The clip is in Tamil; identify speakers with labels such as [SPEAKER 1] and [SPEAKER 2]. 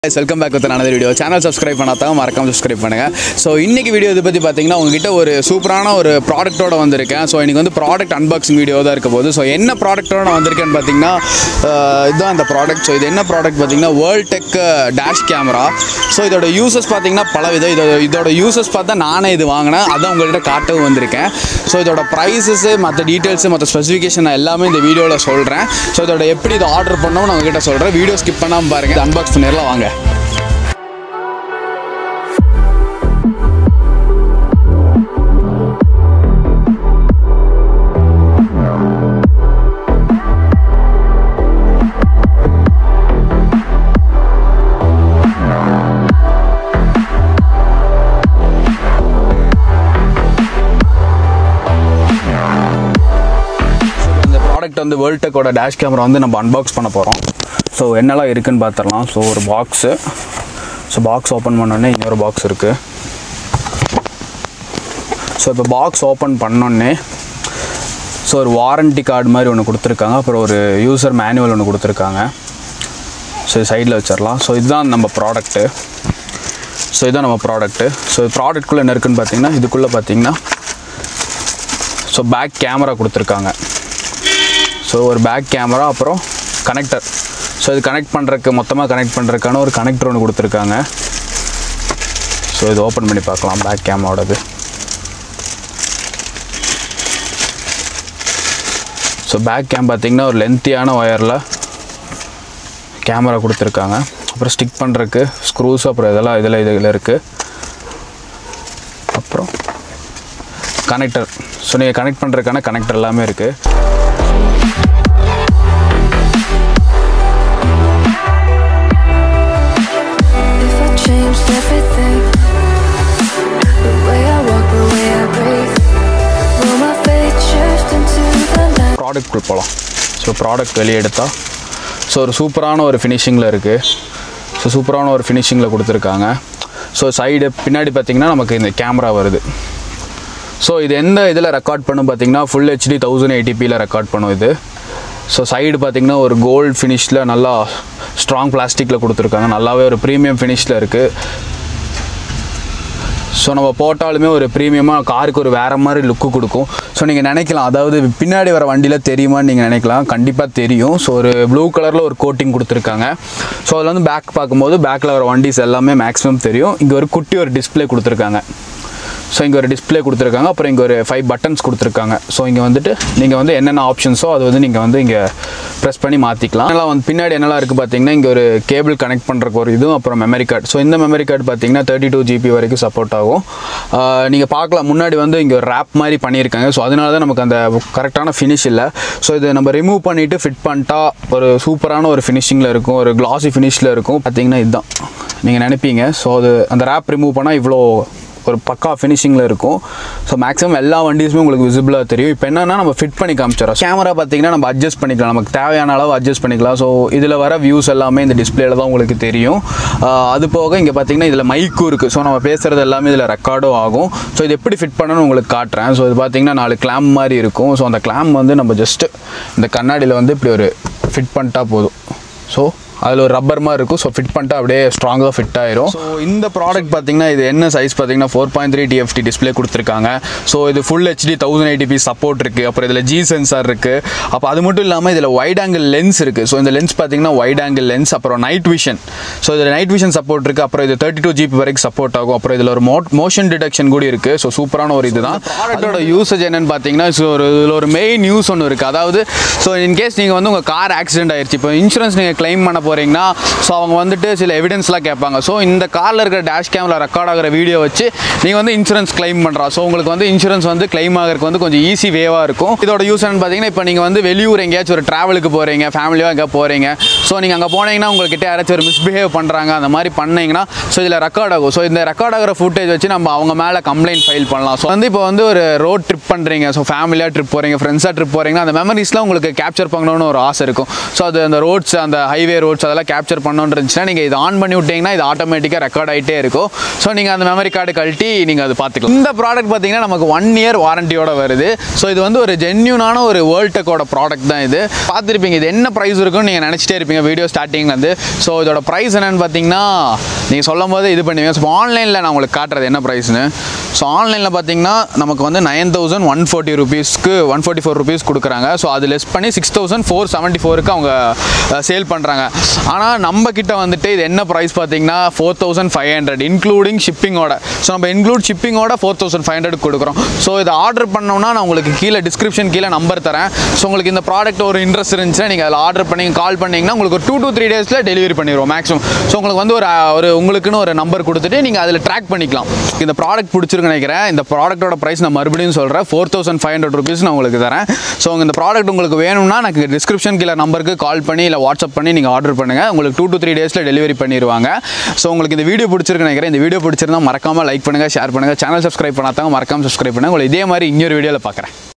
[SPEAKER 1] Welcome back with another video channel subscribe பண்ணாதான் மறக்காம சப்ஸ்கிரைப் பண்ணுங்க ஸோ இன்னைக்கு வீடியோ இதை பற்றி பார்த்தீங்கன்னா உங்ககிட்ட ஒரு சூப்பரான ஒரு ப்ராடக்ட்டோட வந்திருக்கேன் ஸோ இன்னைக்கு வந்து ப்ராடக்ட் அன்பாக்சிங் வீடியோ தான் இருக்க போகுது ஸோ என்ன ப்ராடக்ட்டோட நான் வந்திருக்கேன்னு பார்த்தீங்கன்னா அஹ், இதுதான் அந்த ப்ராடக்ட் ஸோ இது என்ன ப்ராடக்ட் பார்த்தீங்கன்னா world tech dash camera so இதோட யூசஸ் பார்த்தீங்கன்னா பல விதம் இதோட இதோட யூசஸ் பார்த்தா நானே இது வாங்கினேன் அதான் உங்கள்கிட்ட காட்டவும் வந்திருக்கேன் ஸோ இதோட ப்ரைஸஸு மற்ற டீட்டெயில்ஸு மற்ற ஸ்பெசிஃபிகேஷன் நான் எல்லாமே இந்த வீடியோவில் சொல்கிறேன் ஸோ இதோட எப்படி இதை ஆர்டர் பண்ணவும் நான் உங்ககிட்ட சொல்கிறேன் வீடியோ ஸ்கிப் பண்ணாமல் பாருங்கள் அன்பாக்ஸ் பண்ணிடலாம் வாங்க இந்த ப்ராடக்ட் வந்து வேர்ல்டெக்கோட டேஷ் கேமரா வந்து நம்ம அன்பாக்ஸ் பண்ண போகிறோம் ஸோ என்னெல்லாம் இருக்குன்னு பார்த்துடலாம் ஸோ ஒரு பாக்ஸு ஸோ பாக்ஸ் ஓப்பன் பண்ணோடனே இன்னொரு பாக்ஸ் இருக்குது ஸோ இப்போ பாக்ஸ் ஓப்பன் பண்ணோடனே ஸோ ஒரு வாரண்டி கார்டு மாதிரி ஒன்று கொடுத்துருக்காங்க அப்புறம் ஒரு யூசர் மேனுவல் ஒன்று கொடுத்துருக்காங்க ஸோ சைடில் வச்சிடலாம் ஸோ இதுதான் நம்ம ப்ராடக்ட்டு ஸோ இதுதான் நம்ம ப்ராடக்ட்டு ஸோ ப்ராடக்ட்குள்ளே என்ன இருக்குன்னு பார்த்தீங்கன்னா இதுக்குள்ளே பார்த்தீங்கன்னா ஸோ பேக் கேமரா கொடுத்துருக்காங்க ஸோ ஒரு பேக் கேமரா அப்புறம் கனெக்டர் ஸோ இது கனெக்ட் பண்ணுறதுக்கு மொத்தமாக கனெக்ட் பண்ணுறதுக்கான ஒரு கனெக்டர் ஒன்று கொடுத்துருக்காங்க ஸோ இது ஓப்பன் பண்ணி பார்க்கலாம் பேக் கேமராவோடது ஸோ பேக் கேம் பார்த்தீங்கன்னா ஒரு லென்த்தியான ஒயரில் கேமரா கொடுத்துருக்காங்க அப்புறம் ஸ்டிக் பண்ணுறதுக்கு ஸ்க்ரூஸ் அப்புறம் இதெல்லாம் இதில் இதில் இருக்குது அப்புறம் கனெக்டர் ஸோ நீங்கள் கனெக்ட் பண்ணுறதுக்கான கனெக்டர் எல்லாமே இருக்குது
[SPEAKER 2] If I changed everything, the way I walk, the way I breathe, will my fate shift into the night?
[SPEAKER 1] Product போகலாம் ஸோ ப்ராடக்ட் வெளியே எடுத்தால் ஸோ ஒரு சூப்பரான ஒரு ஃபினிஷிங்கில் இருக்குது ஸோ சூப்பரான ஒரு ஃபினிஷிங்கில் கொடுத்துருக்காங்க ஸோ சைடு பின்னாடி பார்த்தீங்கன்னா நமக்கு இந்த கேமரா வருது ஸோ இது எந்த இதில் ரெக்கார்ட் பண்ணும் பார்த்தீங்கன்னா ஃபுல் ஹெச்டி தௌசண்ட் எயிட்டிபியில் ரெக்கார்ட் பண்ணும் இது ஸோ சைடு பார்த்தீங்கன்னா ஒரு கோல்டு ஃபினிஷில் நல்லா ஸ்ட்ராங் பிளாஸ்டிக்கில் கொடுத்துருக்காங்க நல்லாவே ஒரு ப்ரீமியம் ஃபினிஷில் இருக்குது ஸோ நம்ம போட்டாலுமே ஒரு ப்ரீமியமாக காருக்கு ஒரு வேறு மாதிரி லுக்கு கொடுக்கும் ஸோ நீங்கள் நினைக்கலாம் அதாவது பின்னாடி வர வண்டியில் தெரியுமான்னு நீங்கள் நினைக்கலாம் கண்டிப்பாக தெரியும் ஸோ ஒரு ப்ளூ கலரில் ஒரு கோட்டிங் கொடுத்துருக்காங்க ஸோ அதில் வந்து பேக் பார்க்கும்போது பேக்கில் வர வண்டிஸ் எல்லாமே மேக்ஸிமம் தெரியும் இங்கே ஒரு குட்டி ஒரு டிஸ்ப்ளே கொடுத்துருக்காங்க ஸோ இங்கே ஒரு டிஸ்ப்ளே கொடுத்துருக்காங்க அப்புறம் இங்கே ஒரு ஃபைவ் பட்டன்ஸ் கொடுத்துருக்காங்க ஸோ இங்கே வந்துட்டு நீங்கள் வந்து என்னென்ன ஆப்ஷன்ஸோ அது வந்து நீங்கள் வந்து இங்கே ப்ரெஸ் பண்ணி மாற்றிக்கலாம் அதெல்லாம் வந்து பின்னாடி என்னெல்லாம் இருக்குது பார்த்தீங்கன்னா இங்கே ஒரு கேபிள் கனெக்ட் பண்ணுறக்கு ஒரு இதுவும் அப்புறம் மெமரி கார்டு ஸோ இந்த மெமரி கார்டு பார்த்தீங்கன்னா தேர்ட்டி டூ ஜிபி வரைக்கும் சப்போர்ட் ஆகும் நீங்கள் பார்க்கலாம் முன்னாடி வந்து இங்கே ஒரு ரேப் மாதிரி பண்ணியிருக்காங்க ஸோ அதனால தான் நமக்கு அந்த கரெக்டான ஃபினிஷ் இல்லை ஸோ இது நம்ம ரிமூவ் பண்ணிவிட்டு ஃபிட் பண்ணிட்டா ஒரு சூப்பரான ஒரு ஃபினிஷிங்கில் இருக்கும் ஒரு கிளாசி ஃபினிஷில் இருக்கும் பார்த்தீங்கன்னா இதுதான் நீங்கள் நினைப்பீங்க ஸோ அது அந்த ரேப் ரிமூவ் பண்ணால் இவ்வளோ ஒரு பக்கா ஃபினிஷிங்கில் இருக்கும் ஸோ மேக்ஸிமம் எல்லா வண்டிஸுமே உங்களுக்கு விசிபிளாக தெரியும் இப்போ என்னன்னா நம்ம ஃபிட் பண்ணி காமிச்சிடறோம் கேமரா பார்த்தீங்கன்னா நம்ம அட்ஜஸ்ட் பண்ணிக்கலாம் நமக்கு தேவையான அளவு அட்ஜஸ்ட் பண்ணிக்கலாம் ஸோ இதில் வர வியூஸ் எல்லாமே இந்த டிஸ்பிளேல தான் உங்களுக்கு தெரியும் ஆஹ் அது போக இங்கே பார்த்தீங்கன்னா இதில் மைக்கும் இருக்குது ஸோ நம்ம பேசுகிறது எல்லாமே இதில் ரெக்கார்டும் ஆகும் ஸோ இது எப்படி ஃபிட் பண்ணணும்னு உங்களுக்கு காட்டுறேன் ஸோ இது பார்த்தீங்கன்னா நாலு கிளாம் மாதிரி இருக்கும் ஸோ அந்த கிளாம் வந்து நம்ம ஜஸ்ட்டு இந்த கண்ணாடியில் வந்து இப்படி ஒரு ஃபிட் பண்ணிட்டா போதும் ஸோ அதில் ஒரு ரப்பர் மாதிரி இருக்கும் ஸோ ஃபிட் பண்ணிட்டா அப்படியே ஸ்ட்ராங்காக ஃபிட் ஆயிரும் ஸோ இந்த ப்ராடக்ட் பார்த்தீங்கன்னா இது என்ன சைஸ் பார்த்தீங்கன்னா four point three TFT display கொடுத்துருக்காங்க ஸோ இது full HD thousand eighty support இருக்குது அப்புறம் இதில் ஜி சென்சார் இருக்குது அப்போ அது மட்டும் இல்லாமல் இதில் வைட் ஆங்கிள் லென்ஸ் இருக்குது ஸோ இந்த லென்ஸ் பார்த்தீங்கன்னா வைட் ஆங்கிள் லென்ஸ் அப்புறம் நைட் விஷன் ஸோ இதில் நைட் விஷன் சப்போர்ட் இருக்குது அப்புறம் இது தேர்ட்டி டூ ஜிபி வரைக்கும் சப்போர்ட் ஆகும் அப்புறம் இதில் ஒரு மோஷன் டிடெக்ஷன் கூட இருக்குது ஸோ சூப்பரான ஒரு இதுதான் ப்ராடக்ட்டோட யூசேஜ் என்னன்னு பார்த்தீங்கன்னா ஸோ ஒரு இதில் ஒரு மெயின் யூஸ் ஒன்று இருக்குது அதாவது ஸோ இன்கேஸ் நீங்கள் வந்து உங்கள் கார் ஆக்சிடென்ட் ஆயிடுச்சு இப்போ இன்சூரன்ஸ் நீங்கள் claim பண்ண போகிறீங்கன்னா ஸோ அவங்க வந்துட்டு சில எவிடன்ஸ்லாம் கேட்பாங்க ஸோ இந்த காரில் இருக்கிற டேஷ் கேமரா ரெக்கார்ட் ஆகிற வீடியோ வச்சு நீங்கள் வந்து இன்சூரன்ஸ் claim பண்ணுறா ஸோ உங்களுக்கு வந்து இன்சூரன்ஸ் வந்து claim ஆகிறதுக்கு வந்து கொஞ்சம் ஈஸி வேவாக இருக்கும் இதோட யூஸ் என்னன்னு பார்த்தீங்கன்னா இப்போ நீங்கள் வந்து வெளியூர் எங்கேயாச்சும் ஒரு ட்ராவலுக்கு போகிறீங்க ஃபேமிலியாக எங்கேயா போகிறீங்க ஸோ நீங்கள் அங்கே போனீங்கன்னா உங்கள்கிட்ட யாராச்சும் ஒரு மிஸ்பிஹேவ் பண்ணுறாங்க அந்த மாதிரி பண்ணீங்கன்னா ஸோ இதில் ரெக்கார்ட் ஆகும் ஸோ இந்த ரெக்கார்ட் ஆகிற ஃபுட்டேஜ் வச்சு நம்ம அவங்க மேலே கம்ப்ளைண்ட் ஃபைல் பண்ணலாம் ஸோ வந்து இப்போ வந்து ஒரு ரோட் ட்ரிப் பண்ணுறீங்க ஸோ ஃபேமிலியாக ட்ரிப் போகிறீங்க ஃப்ரெண்ட்ஸாக ட்ரிப் போகிறீங்கன்னா அந்த மெமரிஸ்லாம் உங்களுக்கு கேப்சர் பண்ணணும்னு ஒரு ஆசை இருக்கும் ஸோ அது அந்த ரோட்ஸ் அந்த ஹைவே ரோட்ஸ் ஸோ அதெல்லாம் கேப்சர் பண்ணணுன்னு இருந்துச்சுன்னா நீங்கள் இது ஆன் பண்ணி விட்டீங்கன்னா இது ஆட்டோமேட்டிக்காக ரெக்கார்ட் ஆகிட்டே இருக்கும் ஸோ நீங்கள் அந்த மெமரி கார்டு கழட்டி நீங்கள் அது பார்த்துக்கலாம் இந்த ப்ராடக்ட் பார்த்தீங்கன்னா நமக்கு ஒன் இயர் வாரண்டியோட வருது ஸோ இது வந்து ஒரு ஜென்யூனான ஒரு வேர்ல்ட் டெக்கோட ப்ராடக்ட் தான் இது பார்த்துருப்பீங்க இது என்ன ப்ரைஸ் இருக்குன்னு நீங்கள் நினச்சிட்டே இருப்பீங்க வீடியோ ஸ்டார்டிங்லேருந்து ஸோ இதோட ப்ரைஸ் என்னன்னு பார்த்தீங்கன்னா நீங்கள் சொல்லும் போது இது பண்ணுவீங்க ஸோ ஆன்லைனில் நான் உங்களுக்கு காட்டுறது என்ன ப்ரைஸ்னு ஸோ ஆன்லைனில் பார்த்தீங்கன்னா நமக்கு வந்து நைன் தௌசண்ட் ஒன் ஃபோர்ட்டி ருபீஸ்க்கு ஒன் ஃபோர்ட்டி ஃபோர் ருபீஸ் கொடுக்குறாங்க ஸோ அது லெஸ் பண்ணி சிக்ஸ் தௌசண்ட் ஃபோர் செவன்ட்டி ஃபோருக்கு அவங்க சேல் பண்ணுறாங்க ஆனால் நம்ம கிட்ட வந்துட்டு இது என்ன ப்ரைஸ் பார்த்தீங்கன்னா four thousand five hundred including ஷிப்பிங்கோட ஸோ நம்ம இன்க்ளூட் ஷிப்பிங்கோட ஃபோர் தௌசண்ட் ஃபைவ் ஹண்ட்ரட் கொடுக்குறோம் ஸோ இதை ஆர்டர் பண்ணோம்னா நான் உங்களுக்கு கீழே டிஸ்கிரிப்ஷன் கீழே நம்பர் தரேன் ஸோ உங்களுக்கு இந்த ப்ராடக்ட் ஒரு இன்ட்ரெஸ்ட் இருந்துச்சுன்னா நீங்கள் அதில் ஆர்டர் பண்ணி கால் பண்ணிங்கன்னா உங்களுக்கு ஒரு டூ to த்ரீ டேஸில் டெலிவரி பண்ணிடுவோம் மேக்ஸிமம் ஸோ உங்களுக்கு வந்து ஒரு ஒரு உங்களுக்குன்னு ஒரு நம்பர் கொடுத்துட்டு நீங்கள் அதில் ட்ராக் பண்ணிக்கலாம் இந்த ப்ராடக்ட் பிடிச்சிருக்குன்னு நினைக்கிறேன் இந்த ப்ராடக்ட்டோட ப்ரைஸ் நான் மறுபடியும் சொல்கிறேன் four thousand five hundred rupees நான் உங்களுக்கு தரேன் ஸோ இந்த ப்ராடக்ட் உங்களுக்கு வேணும்னா எனக்கு டிஸ்கிரிப்ஷன் கீழே நம்பருக்கு கால் பண்ணி இல்லை வாட்ஸ்அப் பண்ணி நீங்கள் ஆர்டர் பண்ணுங்கள் உங்களுக்கு டூ to த்ரீ டேஸில் டெலிவரி பண்ணிடுவாங்க ஸோ உங்களுக்கு இந்த வீடியோ பிடிச்சிருக்குன்னு நினைக்கிறேன் இந்த வீடியோ பிடிச்சிருந்தா மறக்காமல் லைக் பண்ணுங்கள் ஷேர் பண்ணுங்கள் சேனல் சப்ஸ்கிரைப் பண்ணாதவங்க மறக்காமல் சப்ஸ்கிரைப் பண்ணுங்கள் உங்களை இதே மாதிரி இன்னொரு வீடியோவில் பார்க்குறேன்